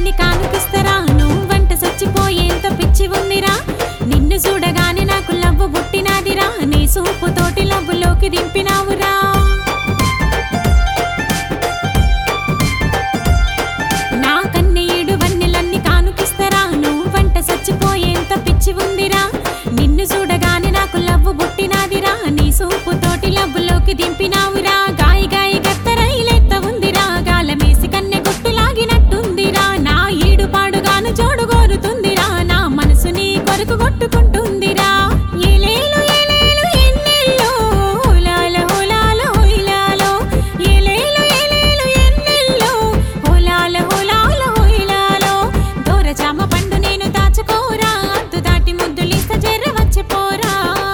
వెన్నెలన్నీ కానుకిస్తరా నువ్వంట చచ్చిపోయేంత పిచ్చి ఉందిరా నిన్ను చూడగానే నాకు లవ్వు పుట్టినాదిరా నీ సూపు తోటి లవ్వులోకి దింపినావురా నా కన్నీయుడు వన్నెలన్నీ కానుకిస్తరా నువ్వంట చచ్చిపోయేంత పిచ్చి ఉందిరా నిన్ను చూడగానే నాకు లవ్వు పుట్టినాదిరా నీ సూపు తోటి లవ్వులోకి దింపినావురా గాయి గాయి గత్తరైలెత్త ఉందిరా గాలమేసి కన్నె గుట్టు లాగినట్టుందిరా నా ఈడు పాడుగాను జోడు కోరుతుందిరా నా మనసు నీ కొరకు కొట్టుకుంటుందిరా ఏలేలు ఏలేలు ఎన్నెల్లో హులాల హులాల హుయిలాలో ఏలేలు ఏలేలు ఎన్నెల్లో హులాల హులాల హుయిలాలో దూరజామ పండు నేను దాచుకోరా అద్దు దాటి ముద్దులిస్త జర్ర వచ్చిపోరా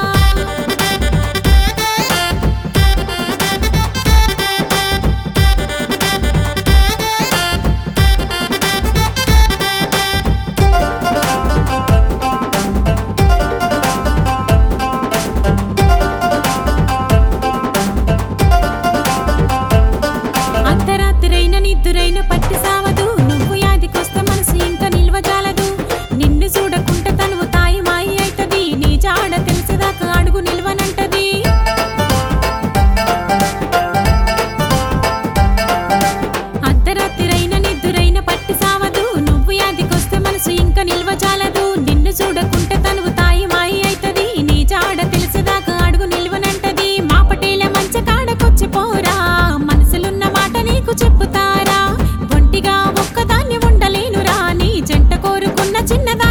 అర్ధరాత్రైన నిద్దురైన పట్టి సావదు నువ్వు యాదికొస్తే మనసు ఇంకా నిల్వజాలదు నిన్ను చూడకుంట తనువు తాయి మాయి అయితది నీ జాడ తెలిసేదాకా అడుగు నిల్వనంటది అర్ధరాత్రైన నిద్దురైన పట్టి సావదు నువ్వు యాదికొస్తే మనసు ఇంకా నిల్వజాలదు నిన్ను చూడకుంటే తనువు తాయి మాయి అయితది నీ జాడ తెలిసేదాకా అడుగు నిల్వనంటది మా పటేల మంచ కాడకొచ్చి పోరా మనసులున్న మాట నీకు చెప్పుతారా ఒంటిగా ఒక్కదాన్ని ఉండలేనురా నీ జంట కోరుకున్న చిన్నదా